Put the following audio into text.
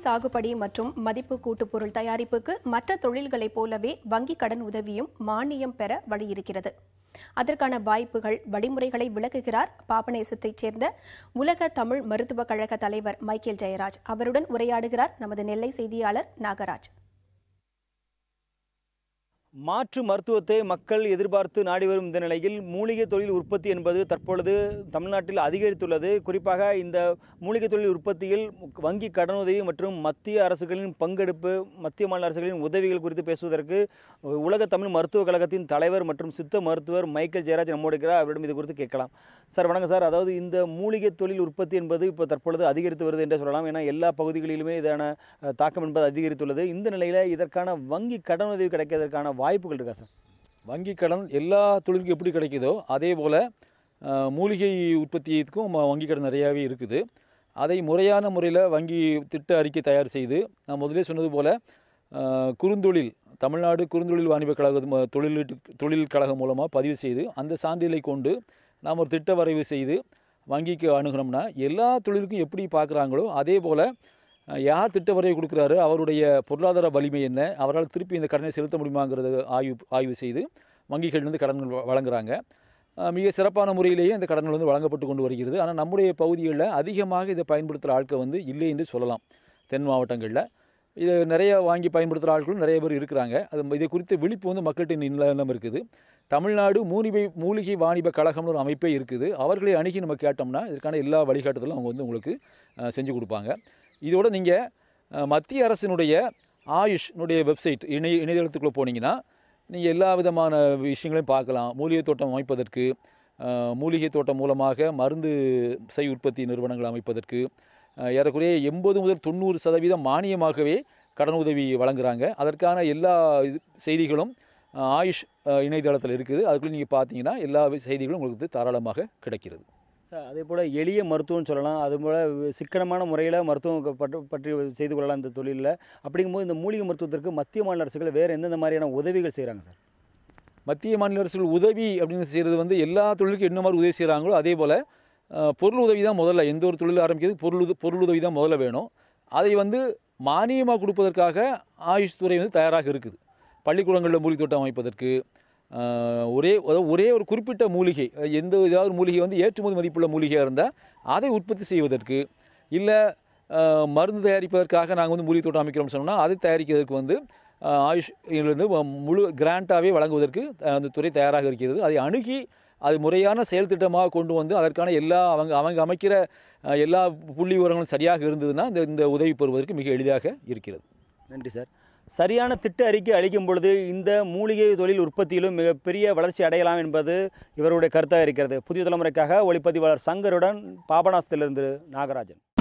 சாகுபடி மற்றும் மதிப்பு கூட்டுப் பொருள் தயாரிப்புக்கு மற்ற தொழில்களைப் போலவே வங்கிக் கடன் உதவியும் மானியம் பெற வழியிருக்கிறது அதற்கான வாய்ப்புகள் வழிமுறைகளை விளக்குகிறார் பாபநேசத்தைச் சேர்ந்த உலக தமிழ் மருத்துவக் கழக தலைவர் மைக்கேல் ஜெயராஜ் அவருடன் உரையாடுகிறார் நமது நெல்லை செய்தியாளர் நாகராஜ் மாற்று மருத்துவத்தை மக்கள் எதிர்பார்த்து நாடி வரும் இந்த நிலையில் மூலிகை தொழில் உற்பத்தி என்பது தற்பொழுது தமிழ்நாட்டில் அதிகரித்துள்ளது குறிப்பாக இந்த மூலிகை தொழில் உற்பத்தியில் வங்கி கடனுதவி மற்றும் மத்திய அரசுகளின் பங்கெடுப்பு மத்திய மாநில அரசுகளின் உதவிகள் குறித்து பேசுவதற்கு உலக தமிழ் மருத்துவக் கழகத்தின் தலைவர் மற்றும் சித்த மருத்துவர் மைக்கேல் ஜெயராஜ் நம்மோடு இருக்கிறார் அவரிடம் இது குறித்து கேட்கலாம் சார் வணக்கம் சார் அதாவது இந்த மூலிகை தொழில் உற்பத்தி என்பது இப்போ தற்பொழுது அதிகரித்து வருது என்று சொல்லலாம் ஏன்னா எல்லா பகுதிகளிலுமே இதான அஹ், தாக்கம் என்பது அதிகரித்துள்ளது இந்த நிலையில் இதற்கான வங்கி கடனுதவி கிடைக்கிறதுக்கான வாய்ப்புகள் இருக்கா சார் வங்கி கடன் எல்லா தொழிலுக்கும் எப்படி கிடைக்குதோ அதே போல் மூலிகை உற்பத்திக்கும் ம- வங்கி கடன் நிறையாவே இருக்குது அதை முறையான முறையில் வங்கி திட்ட அறிக்கை தயார் செய்து நான் முதலே சொன்னது போல் குறுந்தொழில் தமிழ்நாடு குறுந்தொழில் வாணிப கழக ம- தொழில் தொழில் கழகம் மூலமாக பதிவு செய்து அந்த சான்றிதழை கொண்டு நாம் ஒரு திட்ட வரைவு செய்து வங்கிக்கு அணுகுனோம்னா எல்லா தொழிலுக்கும் எப்படி பார்க்குறாங்களோ அதே போல் யார் திட்ட வரைவு கொடுக்குறாரு அவருடைய பொருளாதார வலிமை என்ன அவரால் திருப்பி இந்த கடனை செலுத்த முடியுமாங்கிறத ஆய்வு ஆய்வு செய்து வங்கிகளிலிருந்து கடன்கள் வ- வழங்குறாங்க அஹ் மிக சிறப்பான முறையிலேயே இந்த கடன்கள் வந்து வழங்கப்பட்டு கொண்டு வருகிறது ஆனால் நம்முடைய பகுதிகளில் அதிகமாக இதை பயன்படுத்துகிற ஆட்கள் வந்து இல்லை என்று சொல்லலாம் தென் மாவட்டங்களில் இதை நிறைய வாங்கி பயன்படுத்துகிற ஆட்களும் நிறைய பேர் இருக்கிறாங்க அது இதை குறித்த விழிப்பு வந்து மக்கள்கிட்ட இல்லாமல் இருக்குது தமிழ்நாடு மூலிகை மூலிகை வாணிப கழகம்னு ஒரு அமைப்பே இருக்குது அவர்களை அணுகி நம்ம கேட்டோம்னா இதற்கான எல்லா வழிகாட்டுதலும் அவங்க வந்து உங்களுக்கு அஹ், செஞ்சு கொடுப்பாங்க இதோட நீங்கள் மத்திய அரசினுடைய ஆயுஷ்னுடைய வெப்சைட் இணைய இணையதளத்துக்குள்ளே போனீங்கன்னா நீங்கள் எல்லா விதமான விஷயங்களையும் பார்க்கலாம் மூலிகை தோட்டம் அமைப்பதற்கு அஹ், மூலிகை தோட்டம் மூலமாக மருந்து செய் உற்பத்தி நிறுவனங்கள் அமைப்பதற்கு அஹ், ஏறக்குறைய எண்பது முதல் தொண்ணூறு சதவீதம் மானியமாகவே கடன் உதவி வழங்குறாங்க அதற்கான எல்லா இது செய்திகளும் அஹ், ஆயுஷ் அஹ், இணையதளத்தில் இருக்குது அதுக்குள்ளே நீங்கள் பார்த்தீங்கன்னா எல்லா செய்திகளும் உங்களுக்கு தாராளமாக கிடைக்கிறது சார் அதே போல் எளிய மருத்துவம்னு சொல்லலாம் அது போல் சிக்கனமான முறையில் மருத்துவம் க- பற்று பற்றி செய்து கொள்ளலாம் இந்த தொழிலில் அப்படிங்கும்போது இந்த மூலிகை மருத்துவத்திற்கு மத்திய மாநில அரசுகள் வேறு எந்தெந்த மாதிரியான உதவிகள் செய்கிறாங்க சார் மத்திய மாநில அரசுகள் உதவி அப்படின்னு செய்கிறது வந்து எல்லா தொழிலுக்கும் என்ன மாதிரி உதவி செய்கிறாங்களோ அதே போல் பொருள் உதவி தான் முதல்ல எந்த ஒரு தொழில் ஆரம்பிக்கிறது பொருள் உத- பொருள் உதவி தான் முதல்ல வேணும் அதை வந்து மானியமாக கொடுப்பதற்காக ஆயுஷ் துறை வந்து தயாராக இருக்குது பள்ளிக்கூடங்களில் மூலிகை தோட்டம் அமைப்பதற்கு அஹ், ஒரே அதாவது ஒரே ஒரு குறிப்பிட்ட மூலிகை அஹ், எந்த ஏதாவது ஒரு மூலிகை வந்து ஏற்றுமதி மதிப்புள்ள மூலிகையாக இருந்தால் அதை உற்பத்தி செய்வதற்கு இல்லை மருந்து தயாரிப்பதற்காக நாங்கள் வந்து மூலிகை தோட்டம் அமைக்கிறோம்னு சொன்னோம்னா அதை தயாரிக்கிறதுக்கு வந்து அஹ், ஆயுஷ் இதிலிருந்து வ- முழு கிராண்டாகவே வழங்குவதற்கு அஹ், அந்த துறை தயாராக இருக்கிறது அதை அணுகி அது முறையான செயல் திட்டமாக கொண்டு வந்து அதற்கான எல்லா அவங்க அவங்க அமைக்கிற அஹ், எல்லா புள்ளி விவரங்களும் சரியாக இருந்ததுன்னா இந்த இந்த உதவி பெறுவதற்கு மிக எளிதாக இருக்கிறது நன்றி சார் சரியான திட்ட அறிக்கை அளிக்கும் பொழுது இந்த மூலிகை தொழில் உற்பத்தியிலும் மிகப்பெரிய வளர்ச்சி அடையலாம் என்பது இவருடைய கருத்தாக இருக்கிறது புதிய தலைமுறைக்காக ஒளிப்பதிவாளர் சங்கருடன் பாபநாசத்திலிருந்து நாகராஜன்